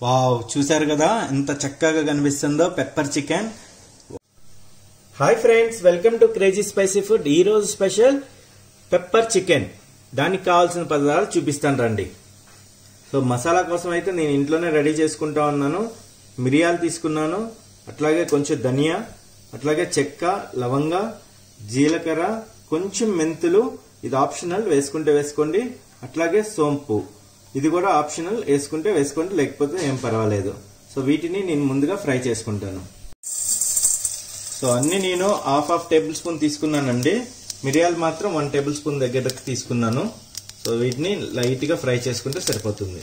wow చూసారు కదా ఎంత చక్కగా కనిపిస్తుందో pepper chicken hi friends welcome to crazy spicy food ఈ రోజు స్పెషల్ పెప్పర్ చికెన్ దానికి కావాల్సిన పదార్థాలు చూపిస్తాను రండి సో మసాలా కోసం అయితే నేను ఇంట్లోనే రెడీ చేసుకుంటా ఉన్నాను మిరియాలు తీసుకున్నాను అట్లాగే కొంచెం ధనియా అట్లాగే చెక్క లవంగ జీలకర్ర కొంచెం మెంతులు ఇది ఆప్షనల్ వేసుకుంటే వేసుకోండి అట్లాగే సోంపు ఇది కూడా ఆప్షనల్ వేసుకుంటే వేసుకోండి లేకపోతే ఏం పర్వాలేదు సో వీటిని నేను ముందుగా ఫ్రై చేసుకుంటాను సో అన్ని నేను హాఫ్ హాఫ్ టేబుల్ స్పూన్ తీసుకున్నానండి మిరియాలు మాత్రం వన్ టేబుల్ స్పూన్ దగ్గరకు తీసుకున్నాను సో వీటిని లైట్ గా ఫ్రై చేసుకుంటే సరిపోతుంది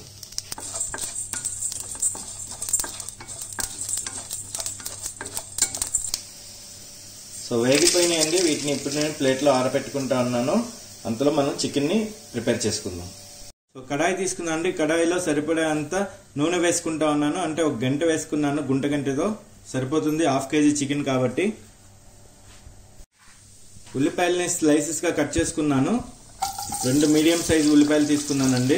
సో వేగిపోయినాయండి వీటిని ఇప్పుడు నేను ప్లేట్లో ఆరబెట్టుకుంటా ఉన్నాను అంతలో మనం చికెన్ని ప్రిపేర్ చేసుకుందాం సో కడాయి తీసుకున్నాను అండి కడాయిలో సరిపడే అంత నూనె వేసుకుంటా ఉన్నాను అంటే ఒక గంట వేసుకున్నాను గుంట గంటతో సరిపోతుంది హాఫ్ కేజీ చికెన్ కాబట్టి ఉల్లిపాయలని స్లైసెస్ గా కట్ చేసుకున్నాను రెండు మీడియం సైజ్ ఉల్లిపాయలు తీసుకున్నానండి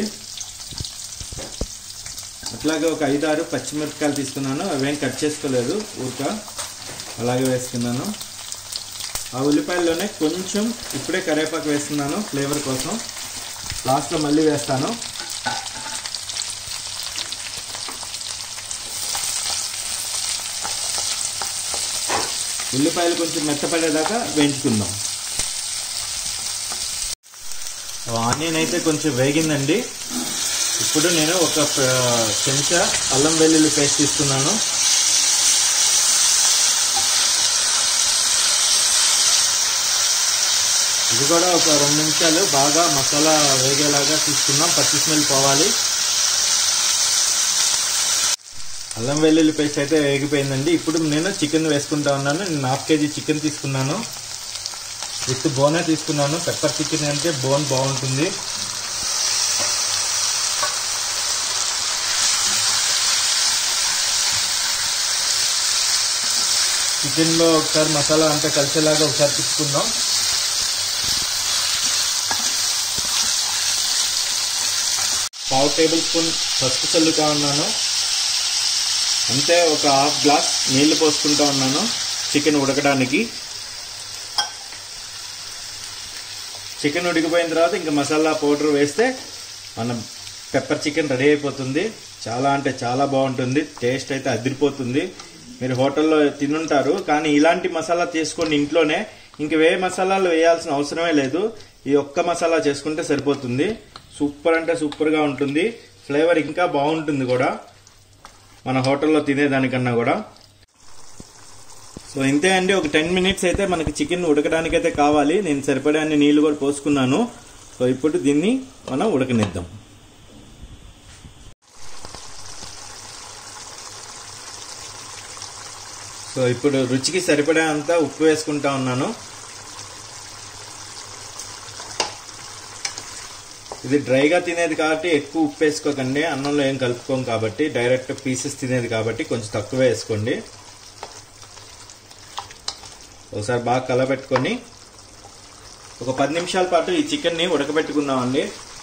అట్లాగే ఒక ఐదు ఆరు పచ్చిమిరపకాయలు తీసుకున్నాను అవేం కట్ చేసుకోలేదు ఊరిక అలాగే వేసుకున్నాను ఆ ఉల్లిపాయల్లోనే కొంచెం ఇప్పుడే కరివేపాకు వేస్తున్నాను ఫ్లేవర్ కోసం లాస్ట్లో మళ్ళీ వేస్తాను ఉల్లిపాయలు కొంచెం మెత్తపడేదాకా వేయించుకుందాం ఆనియన్ అయితే కొంచెం వేగిందండి ఇప్పుడు నేను ఒక చెంచా అల్లం వెల్లుల్లి పేస్ట్ తీసుకున్నాను ఇది కూడా ఒక రెండు నిమిషాలు బాగా మసాలా వేగేలాగా తీసుకుందాం పచ్చి స్మెల్ పోవాలి అల్లం వెల్లుల్లి పేస్ట్ అయితే వేగిపోయిందండి ఇప్పుడు నేను చికెన్ వేసుకుంటా ఉన్నాను నేను హాఫ్ కేజీ చికెన్ తీసుకున్నాను విత్ బోనే తీసుకున్నాను పెప్పర్ చికెన్ అంటే బోన్ బాగుంటుంది చికెన్లో ఒకసారి మసాలా అంతా కలిసేలాగా ఒకసారి తీసుకుందాం పావు టేబుల్ స్పూన్ పసుపు చల్లుతా ఉన్నాను అంతే ఒక హాఫ్ గ్లాస్ నీళ్లు పోసుకుంటా ఉన్నాను చికెన్ ఉడకడానికి చికెన్ ఉడికిపోయిన తర్వాత ఇంకా మసాలా పౌడర్ వేస్తే మన పెప్పర్ చికెన్ రెడీ అయిపోతుంది చాలా అంటే చాలా బాగుంటుంది టేస్ట్ అయితే అదిరిపోతుంది మీరు హోటల్లో తినుంటారు కానీ ఇలాంటి మసాలా చేసుకోండి ఇంట్లోనే ఇంక వే మసాలాలు వేయాల్సిన అవసరమే లేదు ఈ ఒక్క మసాలా చేసుకుంటే సరిపోతుంది సూపర్ అంటే సూపర్గా ఉంటుంది ఫ్లేవర్ ఇంకా బాగుంటుంది కూడా మన హోటల్లో తినేదానికన్నా కూడా సో ఇంతే అండి ఒక టెన్ మినిట్స్ అయితే మనకి చికెన్ ఉడకడానికి అయితే కావాలి నేను సరిపడే అన్ని నీళ్లు కూడా పోసుకున్నాను సో ఇప్పుడు దీన్ని మనం ఉడకనిద్దాం సో ఇప్పుడు రుచికి సరిపడే అంత ఉప్పు వేసుకుంటా ఉన్నాను ఇది డ్రైగా తినేది కాబట్టి ఎక్కువ ఉప్పు వేసుకోకండి అన్నంలో ఏం కలుపుకోం కాబట్టి డైరెక్ట్ పీసెస్ తినేది కాబట్టి కొంచెం తక్కువ వేసుకోండి ఒకసారి బాగా కలబెట్టుకొని ఒక పది నిమిషాల పాటు ఈ చికెన్ని ఉడకబెట్టుకుందామండి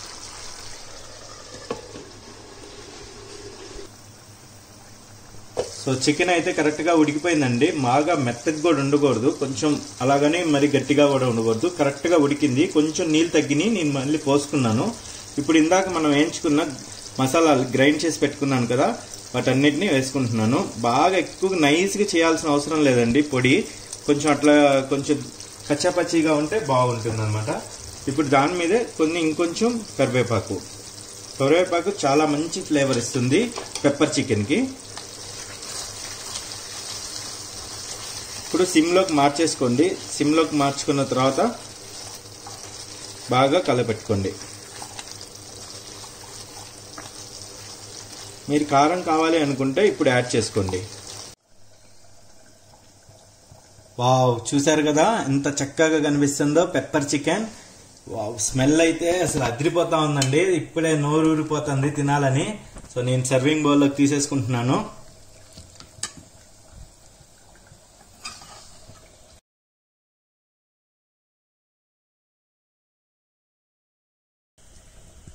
సో చికెన్ అయితే కరెక్ట్గా ఉడికిపోయిందండి బాగా మెత్తగా కూడా ఉండకూడదు కొంచెం అలాగని మరి గట్టిగా కూడా ఉండకూడదు కరెక్ట్గా ఉడికింది కొంచెం నీళ్ళు తగ్గిని నేను మళ్ళీ పోసుకున్నాను ఇప్పుడు ఇందాక మనం వేయించుకున్న మసాలాలు గ్రైండ్ చేసి పెట్టుకున్నాను కదా వాటన్నిటిని వేసుకుంటున్నాను బాగా ఎక్కువ నైస్గా చేయాల్సిన అవసరం లేదండి పొడి కొంచెం అట్లా కొంచెం కచ్చాపచ్చిగా ఉంటే బాగుంటుంది అనమాట ఇప్పుడు దాని మీదే కొన్ని ఇంకొంచెం కరివేపాకు కరివేపాకు చాలా మంచి ఫ్లేవర్ ఇస్తుంది పెప్పర్ చికెన్కి ఇప్పుడు సిమ్లోకి మార్చేసుకోండి సిమ్లోకి మార్చుకున్న తర్వాత బాగా కలపెట్టుకోండి మీరు కారం కావాలి అనుకుంటే ఇప్పుడు యాడ్ చేసుకోండి వావ్ చూసారు కదా ఎంత చక్కగా కనిపిస్తుందో పెప్పర్ చికెన్ వావ్ స్మెల్ అయితే అసలు అదిరిపోతా ఉందండి ఇప్పుడే నోరు ఊరిపోతుంది తినాలని సో నేను సర్వింగ్ బౌల్లోకి తీసేసుకుంటున్నాను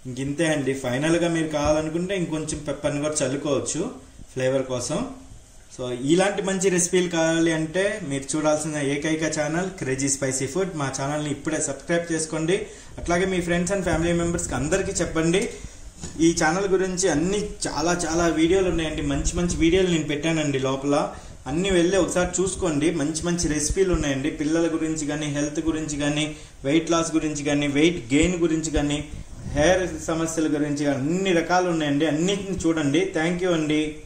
ఇంక ఇంతే అండి ఫైనల్గా మీరు కావాలనుకుంటే ఇంకొంచెం పెప్పర్ని కూడా చల్లుకోవచ్చు ఫ్లేవర్ కోసం సో ఇలాంటి మంచి రెసిపీలు కావాలి అంటే మీరు చూడాల్సిన ఏకైక ఛానల్ క్రేజీ స్పైసీ ఫుడ్ మా ఛానల్ని ఇప్పుడే సబ్స్క్రైబ్ చేసుకోండి అట్లాగే మీ ఫ్రెండ్స్ అండ్ ఫ్యామిలీ మెంబర్స్కి అందరికీ చెప్పండి ఈ ఛానల్ గురించి అన్ని చాలా చాలా వీడియోలు ఉన్నాయండి మంచి మంచి వీడియోలు నేను పెట్టానండి లోపల అన్ని వెళ్ళి ఒకసారి చూసుకోండి మంచి మంచి రెసిపీలు ఉన్నాయండి పిల్లల గురించి కానీ హెల్త్ గురించి కానీ వెయిట్ లాస్ గురించి కానీ వెయిట్ గెయిన్ గురించి కానీ హెయిర్ సమస్యల గురించి కానీ అన్ని రకాలు ఉన్నాయండి అన్నిటిని చూడండి థ్యాంక్ యూ అండి